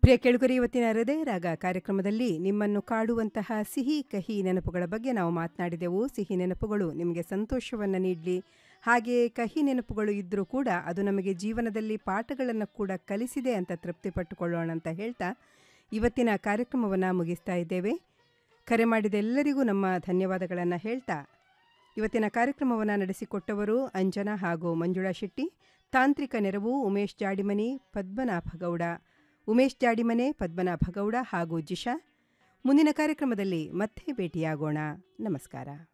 ಪ್ರಿಯ ಕೆಳುಗರಿ ಇವತ್ತಿನ ಹೃದಯ ರಾಗ ಕಾರ್ಯಕ್ರಮದಲ್ಲಿ ನಿಮ್ಮನ್ನು ಕಾಡುವಂತಹ ಸಿಹಿ ಕಹಿ ನೆನಪುಗಳ ಬಗ್ಗೆ ನಾವು ಮಾತನಾಡಿದೆವು ಸಿಹಿ ನೆನಪುಗಳು ನಿಮಗೆ ಸಂತೋಷವನ್ನು ನೀಡಲಿ ಹಾಗೆಯೇ ಕಹಿ ನೆನಪುಗಳು ಇದ್ದರೂ ಕೂಡ ಅದು ನಮಗೆ ಜೀವನದಲ್ಲಿ ಪಾಠಗಳನ್ನು ಕೂಡ ಕಲಿಸಿದೆ ಅಂತ ತೃಪ್ತಿ ಪಟ್ಟುಕೊಳ್ಳೋಣ ಅಂತ ಹೇಳ್ತಾ ಇವತ್ತಿನ ಕಾರ್ಯಕ್ರಮವನ್ನು ಮುಗಿಸ್ತಾ ಇದ್ದೇವೆ ಕರೆ ಮಾಡಿದ ಎಲ್ಲರಿಗೂ ನಮ್ಮ ಧನ್ಯವಾದಗಳನ್ನು ಹೇಳ್ತಾ ಇವತ್ತಿನ ಕಾರ್ಯಕ್ರಮವನ್ನು ನಡೆಸಿಕೊಟ್ಟವರು ಅಂಜನಾ ಹಾಗೂ ಮಂಜುಳಾ ಶೆಟ್ಟಿ ತಾಂತ್ರಿಕ ನೆರವು ಉಮೇಶ್ ಜಾಡಿಮನಿ ಪದ್ಮನಾಭ ಗೌಡ ಉಮೇಶ್ ಜಾಡಿಮನೆ ಪದ್ಮನಾಭ ಗೌಡ ಹಾಗೂ ಜಿಶಾ ಮುಂದಿನ ಕಾರ್ಯಕ್ರಮದಲ್ಲಿ ಮತ್ತೆ ಭೇಟಿಯಾಗೋಣ ನಮಸ್ಕಾರ